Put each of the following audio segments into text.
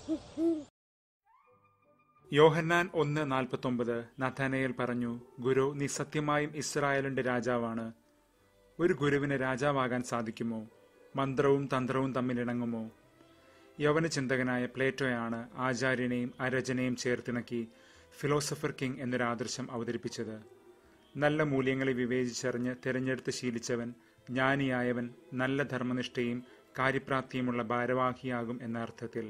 യോഹന്നാൻ ഒന്ന് നാൽപ്പത്തൊമ്പത് നഥാനയേൽ പറഞ്ഞു ഗുരു നീ സത്യമായും ഇസ്രായേലിന്റെ രാജാവാണ് ഒരു ഗുരുവിന് രാജാവാകാൻ സാധിക്കുമോ മന്ത്രവും തന്ത്രവും തമ്മിലിണങ്ങുമോ യവന ചിന്തകനായ പ്ലേറ്റോയാണ് ആചാര്യനെയും അരചനയും ചേർത്തിണക്കി ഫിലോസഫർ കിങ് എന്നൊരു ആദർശം അവതരിപ്പിച്ചത് നല്ല മൂല്യങ്ങളെ വിവേചിച്ചറിഞ്ഞ് തിരഞ്ഞെടുത്ത് ശീലിച്ചവൻ ജ്ഞാനിയായവൻ നല്ല ധർമ്മനിഷ്ഠയും കാര്യപ്രാപ്തിയുമുള്ള ഭാരവാഹിയാകും എന്ന അർത്ഥത്തിൽ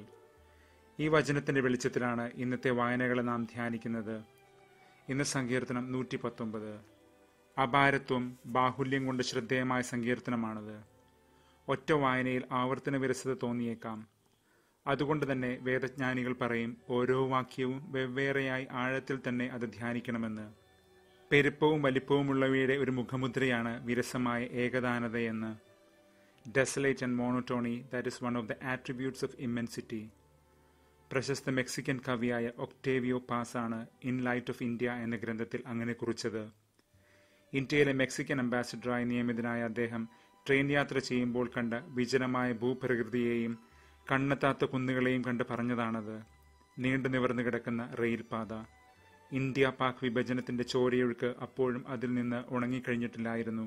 ഈ വചനത്തിന്റെ വെളിച്ചത്തിലാണ് ഇന്നത്തെ വായനകളെ നാം ധ്യാനിക്കുന്നത് ഇന്ന് സങ്കീർത്തനം നൂറ്റി പത്തൊമ്പത് അപാരത്വം ബാഹുല്യം കൊണ്ട് ശ്രദ്ധേയമായ സങ്കീർത്തനമാണത് ഒറ്റ വായനയിൽ ആവർത്തന വിരസത തോന്നിയേക്കാം അതുകൊണ്ട് തന്നെ വേദജ്ഞാനികൾ പറയും ഓരോ വാക്യവും വെവ്വേറെയായി ആഴത്തിൽ തന്നെ അത് ധ്യാനിക്കണമെന്ന് പെരുപ്പവും വലിപ്പവുമുള്ളവയുടെ ഒരു മുഖമുദ്രയാണ് വിരസമായ ഏകദാനതയെന്ന് desolate and monotony that is one of the attributes of immensity പ്രശസ്ത മെക്സിക്കൻ കവിയായ ഒക്ടേവിയോ പാസാണ് ഇൻ ലൈറ്റ് ഓഫ് ഇന്ത്യ എന്ന ഗ്രന്ഥത്തിൽ അങ്ങനെ കുറിച്ചത് ഇന്ത്യയിലെ മെക്സിക്കൻ അംബാസിഡറായി നിയമിതനായ അദ്ദേഹം ട്രെയിൻ യാത്ര ചെയ്യുമ്പോൾ കണ്ട വിജനമായ ഭൂപ്രകൃതിയെയും കണ്ണെത്താത്ത കുന്നുകളെയും കണ്ട് പറഞ്ഞതാണത് നീണ്ടു നിവർന്നു കിടക്കുന്ന റെയിൽപാത ഇന്ത്യ പാക് വിഭജനത്തിന്റെ ചോരയൊഴുക്ക് അപ്പോഴും അതിൽ നിന്ന് ഉണങ്ങിക്കഴിഞ്ഞിട്ടില്ലായിരുന്നു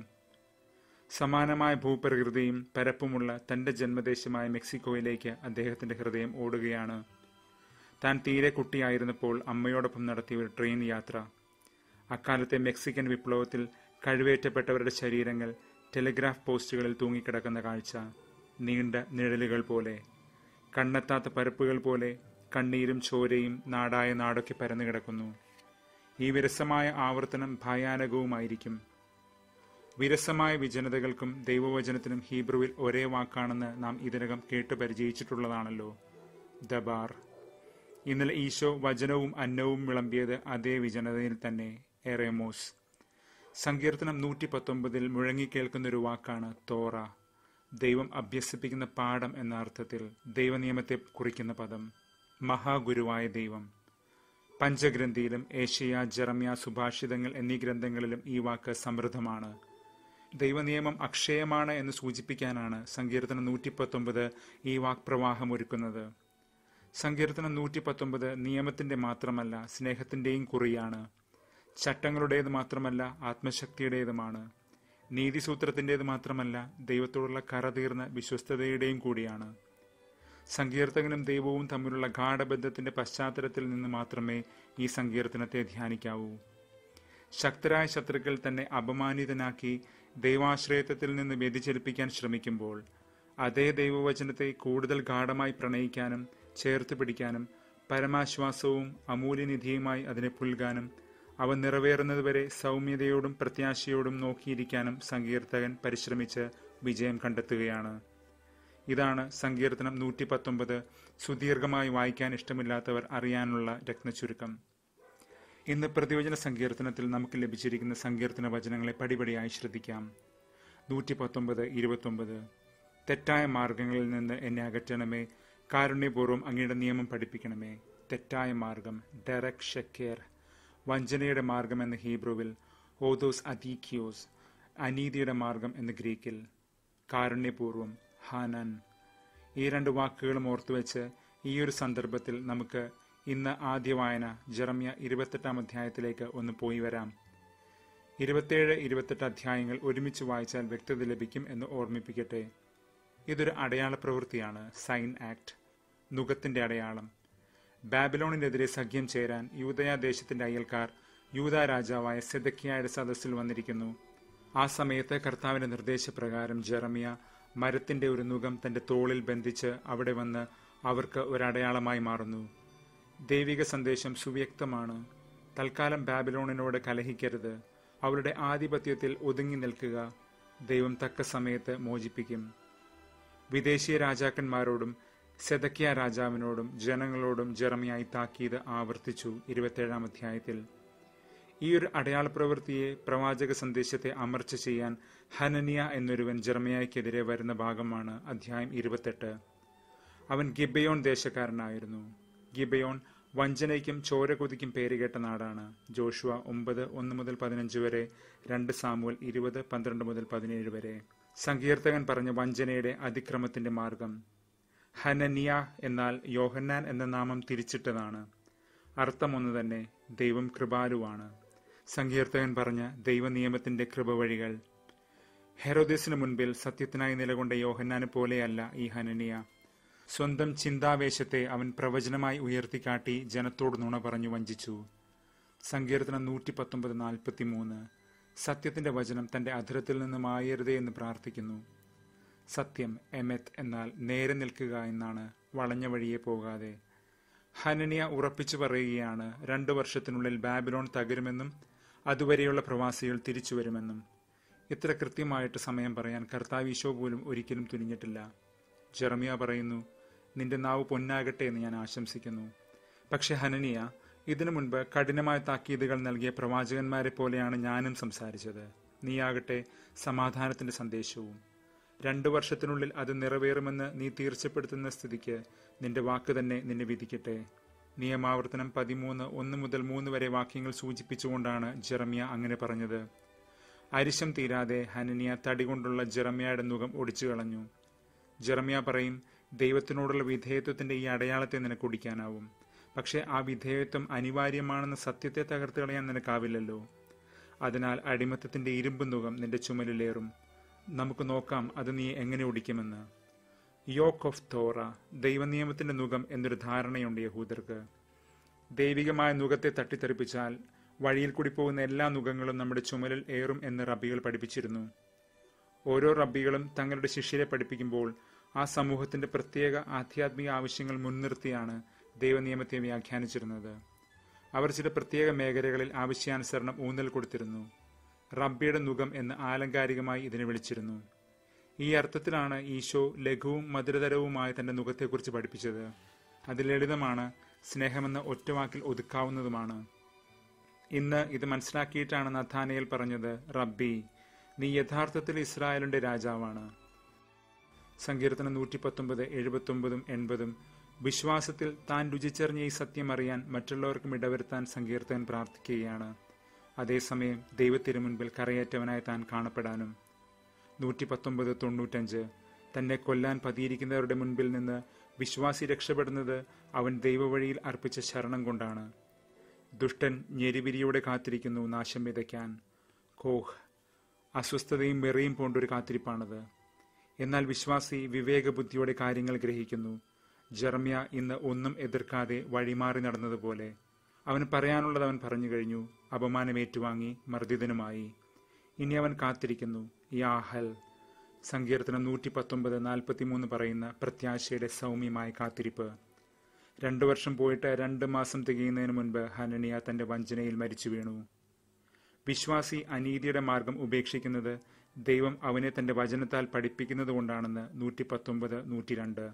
സമാനമായ ഭൂപ്രകൃതിയും പരപ്പുമുള്ള തന്റെ ജന്മദേശമായ മെക്സിക്കോയിലേക്ക് അദ്ദേഹത്തിന്റെ ഹൃദയം ഓടുകയാണ് താൻ തീരെ കുട്ടിയായിരുന്നപ്പോൾ അമ്മയോടൊപ്പം നടത്തിയ ഒരു ട്രെയിൻ യാത്ര അക്കാലത്തെ മെക്സിക്കൻ വിപ്ലവത്തിൽ കഴിവേറ്റപ്പെട്ടവരുടെ ശരീരങ്ങൾ ടെലിഗ്രാഫ് പോസ്റ്റുകളിൽ തൂങ്ങിക്കിടക്കുന്ന കാഴ്ച നീണ്ട നിഴലുകൾ പോലെ കണ്ണെത്താത്ത പരപ്പുകൾ പോലെ കണ്ണീരും ചോരയും നാടായ നാടൊക്കെ പരന്നു കിടക്കുന്നു ഈ വിരസമായ ആവർത്തനം ഭയാനകവുമായിരിക്കും വിരസമായ വിജനതകൾക്കും ദൈവവചനത്തിനും ഹീബ്രുവിൽ ഒരേ വാക്കാണെന്ന് നാം ഇതിനകം കേട്ട് പരിചയിച്ചിട്ടുള്ളതാണല്ലോ ദബാർ ഇന്നലെ ഈശോ വചനവും അന്നവും വിളമ്പിയത് അതേ വിജനതയിൽ തന്നെ എറേമോസ് സങ്കീർത്തനം നൂറ്റി പത്തൊമ്പതിൽ മുഴങ്ങിക്കേൾക്കുന്ന ഒരു വാക്കാണ് തോറ ദൈവം അഭ്യസിപ്പിക്കുന്ന പാഠം എന്ന അർത്ഥത്തിൽ ദൈവനിയമത്തെ കുറിക്കുന്ന പദം മഹാഗുരുവായ ദൈവം പഞ്ചഗ്രന്ഥിയിലും ഏഷ്യ ജറമ്യ സുഭാഷിതങ്ങൾ എന്നീ ഗ്രന്ഥങ്ങളിലും ഈ വാക്ക് സമൃദ്ധമാണ് ദൈവനിയമം അക്ഷയമാണ് എന്ന് സൂചിപ്പിക്കാനാണ് സങ്കീർത്തനം നൂറ്റി പത്തൊമ്പത് ഈ വാക്പ്രവാഹം ഒരുക്കുന്നത് സങ്കീർത്തനം നൂറ്റി പത്തൊമ്പത് നിയമത്തിന്റെ മാത്രമല്ല സ്നേഹത്തിന്റെയും കുറിയാണ് ചട്ടങ്ങളുടേത് മാത്രമല്ല ആത്മശക്തിയുടേതുമാണ് നീതിസൂത്രത്തിൻ്റേത് മാത്രമല്ല ദൈവത്തോടുള്ള കറതീർന്ന വിശ്വസ്തതയുടെയും കൂടിയാണ് സങ്കീർത്തകനും ദൈവവും തമ്മിലുള്ള ഗാഠബന്ധത്തിന്റെ പശ്ചാത്തലത്തിൽ നിന്ന് മാത്രമേ ഈ സങ്കീർത്തനത്തെ ധ്യാനിക്കാവൂ ശക്തരായ ശത്രുക്കൾ തന്നെ അപമാനിതനാക്കി ദൈവാശ്രയത്വത്തിൽ നിന്ന് വ്യതിചലിപ്പിക്കാൻ ശ്രമിക്കുമ്പോൾ അതേ ദൈവവചനത്തെ കൂടുതൽ ഗാഠമായി പ്രണയിക്കാനും ചേർത്ത് പിടിക്കാനും പരമാശ്വാസവും അമൂല്യനിധിയുമായി അതിനെ പുൽകാനും അവ നിറവേറുന്നതുവരെ സൗമ്യതയോടും പ്രത്യാശയോടും നോക്കിയിരിക്കാനും സങ്കീർത്തകൻ പരിശ്രമിച്ച് വിജയം കണ്ടെത്തുകയാണ് ഇതാണ് സങ്കീർത്തനം നൂറ്റി പത്തൊമ്പത് സുദീർഘമായി വായിക്കാൻ ഇഷ്ടമില്ലാത്തവർ അറിയാനുള്ള രത്നചുരുക്കം ഇന്ന് പ്രതിവചന സങ്കീർത്തനത്തിൽ നമുക്ക് ലഭിച്ചിരിക്കുന്ന സങ്കീർത്തന വചനങ്ങളെ പടിപടിയായി ശ്രദ്ധിക്കാം നൂറ്റി പത്തൊമ്പത് ഇരുപത്തൊമ്പത് തെറ്റായ മാർഗങ്ങളിൽ നിന്ന് എന്നെ അകറ്റണമേ കാരുണ്യപൂർവ്വം അങ്ങയുടെ നിയമം പഠിപ്പിക്കണമേ തെറ്റായ മാർഗം ഡെറക് ഷെക്കേർ വഞ്ചനയുടെ മാർഗം എന്ന ഹീബ്രുവിൽ ഓതോസ് അതീഖിയോസ് അനീതിയുടെ മാർഗം എന്ന ഗ്രീക്കിൽ കാരുണ്യപൂർവ്വം ഹാനൻ ഈ രണ്ട് വാക്കുകളും ഓർത്തുവെച്ച് ഈ ഒരു സന്ദർഭത്തിൽ നമുക്ക് ഇന്ന് ആദ്യ വായന ജറമ്യ ഇരുപത്തെട്ടാം അധ്യായത്തിലേക്ക് ഒന്ന് പോയി വരാം ഇരുപത്തേഴ് ഇരുപത്തെട്ട് അധ്യായങ്ങൾ ഒരുമിച്ച് വായിച്ചാൽ വ്യക്തത ലഭിക്കും എന്ന് ഓർമ്മിപ്പിക്കട്ടെ ഇതൊരു അടയാള പ്രവൃത്തിയാണ് സൈൻ ആക്ട് നുഖത്തിന്റെ അടയാളം ബാബിലോണിനെതിരെ സഖ്യം ചേരാൻ യൂതയ ദേശത്തിന്റെ അയൽക്കാർ യൂത രാജാവായ സെദക്കിയായുടെ സദസ്സിൽ വന്നിരിക്കുന്നു ആ സമയത്ത് കർത്താവിന്റെ നിർദ്ദേശപ്രകാരം ജെറമിയ മരത്തിന്റെ ഒരു നുഖം തന്റെ തോളിൽ ബന്ധിച്ച് അവിടെ വന്ന് അവർക്ക് ഒരടയാളമായി മാറുന്നു ദൈവിക സന്ദേശം സുവ്യക്തമാണ് തൽക്കാലം ബാബിലോണിനോട് കലഹിക്കരുത് അവരുടെ ആധിപത്യത്തിൽ ഒതുങ്ങി നിൽക്കുക ദൈവം തക്ക സമയത്ത് മോചിപ്പിക്കും വിദേശീയ രാജാക്കന്മാരോടും സെതക്കിയ രാജാവിനോടും ജനങ്ങളോടും ജെറമിയായി താക്കീത് ആവർത്തിച്ചു ഇരുപത്തേഴാം അധ്യായത്തിൽ ഈ ഒരു അടയാള പ്രവൃത്തിയെ പ്രവാചക സന്ദേശത്തെ അമർച്ച ചെയ്യാൻ ഹനനിയ എന്നൊരുവൻ ജെറമിയായ്ക്കെതിരെ വരുന്ന ഭാഗമാണ് അധ്യായം ഇരുപത്തെട്ട് അവൻ ഗിബയോൺ ദേശക്കാരനായിരുന്നു ഗിബയോൺ വഞ്ചനയ്ക്കും ചോരകൊതിക്കും പേരുകേട്ട നാടാണ് ജോഷുവ ഒമ്പത് ഒന്ന് മുതൽ പതിനഞ്ച് വരെ രണ്ട് സാമുവൽ ഇരുപത് പന്ത്രണ്ട് മുതൽ പതിനേഴ് വരെ സങ്കീർത്തകൻ പറഞ്ഞ വഞ്ചനയുടെ അതിക്രമത്തിന്റെ മാർഗം ഹനനിയ എന്നാൽ യോഹന്നാൻ എന്ന നാമം തിരിച്ചിട്ടതാണ് അർത്ഥം ഒന്ന് തന്നെ ദൈവം കൃപാലുവാണ് സങ്കീർത്തകൻ പറഞ്ഞ ദൈവനിയമത്തിന്റെ കൃപ വഴികൾ ഹെറോദേസിന് മുൻപിൽ സത്യത്തിനായി നിലകൊണ്ട യോഹന്നാന് പോലെയല്ല ഈ ഹനനിയ സ്വന്തം ചിന്താവേശത്തെ അവൻ പ്രവചനമായി ഉയർത്തിക്കാട്ടി ജനത്തോട് നുണ പറഞ്ഞു വഞ്ചിച്ചു സങ്കീർത്തനം നൂറ്റി പത്തൊമ്പത് നാൽപ്പത്തി മൂന്ന് സത്യത്തിന്റെ വചനം തന്റെ അധരത്തിൽ നിന്ന് മായരുതേ എന്ന് പ്രാർത്ഥിക്കുന്നു സത്യം എമെത്ത് എന്നാൽ നേരെ നിൽക്കുക എന്നാണ് വളഞ്ഞ വഴിയെ പോകാതെ ഹനനിയ ഉറപ്പിച്ചു പറയുകയാണ് രണ്ടു വർഷത്തിനുള്ളിൽ ബാബിലോൺ തകരുമെന്നും അതുവരെയുള്ള പ്രവാസികൾ തിരിച്ചു വരുമെന്നും ഇത്ര കൃത്യമായിട്ട് സമയം പറയാൻ കർത്താവ് ഈശോ പോലും ഒരിക്കലും തുനിഞ്ഞിട്ടില്ല ജെറമിയ പറയുന്നു നിന്റെ നാവ് പൊന്നാകട്ടെ എന്ന് ഞാൻ ആശംസിക്കുന്നു പക്ഷെ ഹനനിയ ഇതിനു മുൻപ് കഠിനമായ താക്കീതുകൾ നൽകിയ പ്രവാചകന്മാരെ പോലെയാണ് ഞാനും സംസാരിച്ചത് നീയാകട്ടെ സമാധാനത്തിന്റെ സന്ദേശവും രണ്ടു വർഷത്തിനുള്ളിൽ അത് നിറവേറുമെന്ന് നീ തീർച്ചപ്പെടുത്തുന്ന സ്ഥിതിക്ക് നിന്റെ വാക്ക് തന്നെ നിന്നെ വിധിക്കട്ടെ നിയമാവർത്തനം പതിമൂന്ന് ഒന്ന് മുതൽ മൂന്ന് വരെ വാക്യങ്ങൾ സൂചിപ്പിച്ചുകൊണ്ടാണ് ജെറമിയ അങ്ങനെ പറഞ്ഞത് അരിശം തീരാതെ ഹനനിയ തടി കൊണ്ടുള്ള ജെറമിയയുടെ മുഖം ഒടിച്ചു കളഞ്ഞു ജെറമിയ പറയും ദൈവത്തിനോടുള്ള വിധേയത്വത്തിന്റെ ഈ അടയാളത്തെ നിനക്ക് ഒടിക്കാനാവും പക്ഷെ ആ വിധേയത്വം അനിവാര്യമാണെന്ന സത്യത്തെ തകർത്ത് കളയാൻ നിനക്കാവില്ലല്ലോ അതിനാൽ അടിമത്തത്തിന്റെ ഇരുമ്പ് മുഖം നിന്റെ ചുമലിലേറും നമുക്ക് നോക്കാം അത് നീ എങ്ങനെ ഒടിക്കുമെന്ന് യോക്ക് ഓഫ് തോറ ദൈവനിയമത്തിന്റെ നുഖം എന്നൊരു ധാരണയുണ്ട് യഹൂദർക്ക് ദൈവികമായ നുഖത്തെ തട്ടിത്തെറിപ്പിച്ചാൽ വഴിയിൽ കൂടി പോകുന്ന എല്ലാ നുഖങ്ങളും നമ്മുടെ ചുമലിൽ ഏറും എന്ന് റബ്ബികൾ പഠിപ്പിച്ചിരുന്നു ഓരോ റബ്ബികളും തങ്ങളുടെ ശിഷ്യരെ പഠിപ്പിക്കുമ്പോൾ ആ സമൂഹത്തിന്റെ പ്രത്യേക ആധ്യാത്മിക ആവശ്യങ്ങൾ മുൻനിർത്തിയാണ് ദൈവനിയമത്തെ വ്യാഖ്യാനിച്ചിരുന്നത് അവർ ചില പ്രത്യേക മേഖലകളിൽ ആവശ്യാനുസരണം ഊന്നൽ കൊടുത്തിരുന്നു റബ്ബിയുടെ നുഖം എന്ന് ആലങ്കാരികമായി ഇതിനെ വിളിച്ചിരുന്നു ഈ അർത്ഥത്തിലാണ് ഈശോ ലഘുവും മധുരതരവുമായ തന്റെ നുഖത്തെക്കുറിച്ച് പഠിപ്പിച്ചത് അത് ലളിതമാണ് സ്നേഹമെന്ന ഒറ്റവാക്കിൽ ഒതുക്കാവുന്നതുമാണ് ഇന്ന് ഇത് മനസ്സിലാക്കിയിട്ടാണ് നഥാനയിൽ പറഞ്ഞത് റബ്ബി നീ യഥാർത്ഥത്തിൽ ഇസ്രായേലിന്റെ രാജാവാണ് സങ്കീർത്തനം നൂറ്റി പത്തൊമ്പത് എഴുപത്തൊമ്പതും എൺപതും വിശ്വാസത്തിൽ താൻ രുചിച്ചറിഞ്ഞ ഈ സത്യം അറിയാൻ മറ്റുള്ളവർക്കും ഇടവരുത്താൻ സങ്കീർത്തകൻ പ്രാർത്ഥിക്കുകയാണ് അതേസമയം ദൈവത്തിനു മുൻപിൽ കറയേറ്റവനായി താൻ കാണപ്പെടാനും നൂറ്റി പത്തൊമ്പത് തൊണ്ണൂറ്റഞ്ച് തന്നെ കൊല്ലാൻ പതിയിരിക്കുന്നവരുടെ മുൻപിൽ നിന്ന് വിശ്വാസി രക്ഷപ്പെടുന്നത് അവൻ ദൈവവഴിയിൽ അർപ്പിച്ച ശരണം കൊണ്ടാണ് ദുഷ്ടൻ ഞെരിവിരിയോടെ കാത്തിരിക്കുന്നു നാശം വിതയ്ക്കാൻ കോഹ് അസ്വസ്ഥതയും വെറിയും പോണ്ടൊരു കാത്തിരിപ്പാണത് എന്നാൽ വിശ്വാസി വിവേകബുദ്ധിയോടെ കാര്യങ്ങൾ ഗ്രഹിക്കുന്നു ജർമ്യ ഇന്ന് ഒന്നും എതിർക്കാതെ വഴിമാറി നടന്നതുപോലെ അവന് പറയാനുള്ളത് അവൻ പറഞ്ഞു കഴിഞ്ഞു അപമാനം ഏറ്റുവാങ്ങി മർദ്ദിതനുമായി ഇനി അവൻ കാത്തിരിക്കുന്നു യാഹൽ സങ്കീർത്തനം നൂറ്റി പത്തൊമ്പത് നാൽപ്പത്തിമൂന്ന് പറയുന്ന പ്രത്യാശയുടെ സൗമ്യമായ കാത്തിരിപ്പ് രണ്ടു വർഷം പോയിട്ട് രണ്ട് മാസം തികയുന്നതിന് മുൻപ് ഹനനിയ തന്റെ വഞ്ചനയിൽ മരിച്ചു വീണു വിശ്വാസി അനീതിയുടെ മാർഗം ഉപേക്ഷിക്കുന്നത് ദൈവം അവനെ തന്റെ വചനത്താൽ പഠിപ്പിക്കുന്നത് കൊണ്ടാണെന്ന് നൂറ്റി പത്തൊമ്പത് നൂറ്റി രണ്ട്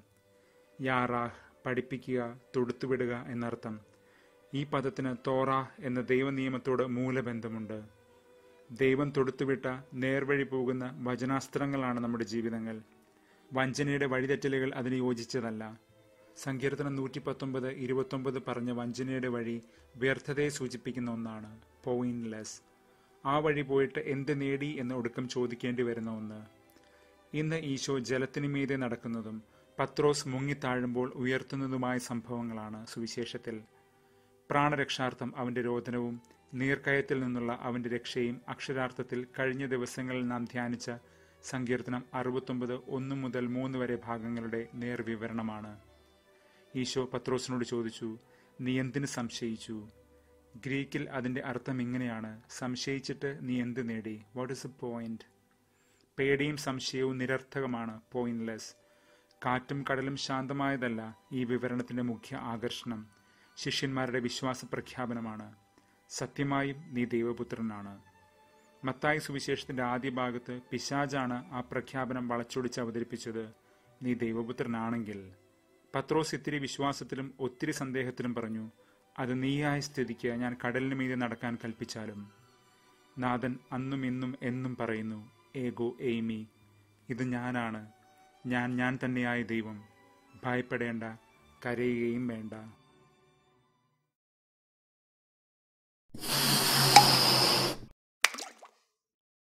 യാറാഹ് പഠിപ്പിക്കുക തൊടുത്തുവിടുക എന്നർത്ഥം ഈ പദത്തിന് തോറ എന്ന ദൈവനിയമത്തോട് മൂലബന്ധമുണ്ട് ദൈവം തൊടുത്തുവിട്ട നേർവഴി പോകുന്ന വചനാസ്ത്രങ്ങളാണ് നമ്മുടെ ജീവിതങ്ങൾ വഞ്ചനയുടെ വഴിതെറ്റലുകൾ അതിന് യോജിച്ചതല്ല സങ്കീർത്തനം നൂറ്റി പത്തൊമ്പത് ഇരുപത്തൊമ്പത് പറഞ്ഞ വഞ്ചനയുടെ വഴി വ്യർത്ഥതയെ സൂചിപ്പിക്കുന്ന ഒന്നാണ് പോയിന്റ്ലെസ് ആ വഴി പോയിട്ട് എന്ത് നേടി എന്ന് ഒടുക്കം ചോദിക്കേണ്ടി വരുന്ന ഒന്ന് ഇന്ന് ഈശോ ജലത്തിനു മീതെ നടക്കുന്നതും പത്രോസ് മുങ്ങിത്താഴുമ്പോൾ ഉയർത്തുന്നതുമായ സംഭവങ്ങളാണ് സുവിശേഷത്തിൽ പ്രാണരക്ഷാർത്ഥം അവന്റെ രോദനവും നീർക്കയത്തിൽ നിന്നുള്ള അവന്റെ രക്ഷയും അക്ഷരാർത്ഥത്തിൽ കഴിഞ്ഞ ദിവസങ്ങളിൽ നാം ധ്യാനിച്ച സങ്കീർത്തനം അറുപത്തൊമ്പത് ഒന്ന് മുതൽ മൂന്ന് വരെ ഭാഗങ്ങളുടെ നേർവിവരണമാണ് ഈശോ പത്രോസിനോട് ചോദിച്ചു നീ എന്തിന് സംശയിച്ചു ഗ്രീക്കിൽ അതിന്റെ അർത്ഥം ഇങ്ങനെയാണ് സംശയിച്ചിട്ട് നീ എന്ത് നേടി വാട്ട് ഇസ് എ പോയിന്റ് പേടിയും സംശയവും നിരർത്ഥകമാണ് പോയിന്റ്ലെസ് കാറ്റും കടലും ശാന്തമായതല്ല ഈ വിവരണത്തിന്റെ മുഖ്യ ആകർഷണം ശിഷ്യന്മാരുടെ വിശ്വാസ പ്രഖ്യാപനമാണ് സത്യമായും നീ ദൈവപുത്രനാണ് മത്തായി സുവിശേഷത്തിന്റെ ആദ്യ ഭാഗത്ത് പിശാജാണ് ആ പ്രഖ്യാപനം വളച്ചൊടിച്ച് അവതരിപ്പിച്ചത് നീ ദൈവപുത്രനാണെങ്കിൽ പത്രോസ് ഇത്തിരി വിശ്വാസത്തിലും ഒത്തിരി സന്ദേഹത്തിലും പറഞ്ഞു അത് നീയായ സ്ഥിതിക്ക് ഞാൻ കടലിന് മീതെ നടക്കാൻ കൽപ്പിച്ചാലും നാഥൻ അന്നും ഇന്നും എന്നും പറയുന്നു ഏഗോ എയ്മി ഇത് ഞാനാണ് ഞാൻ ഞാൻ തന്നെയായ ദൈവം ഭയപ്പെടേണ്ട കരയുകയും വേണ്ട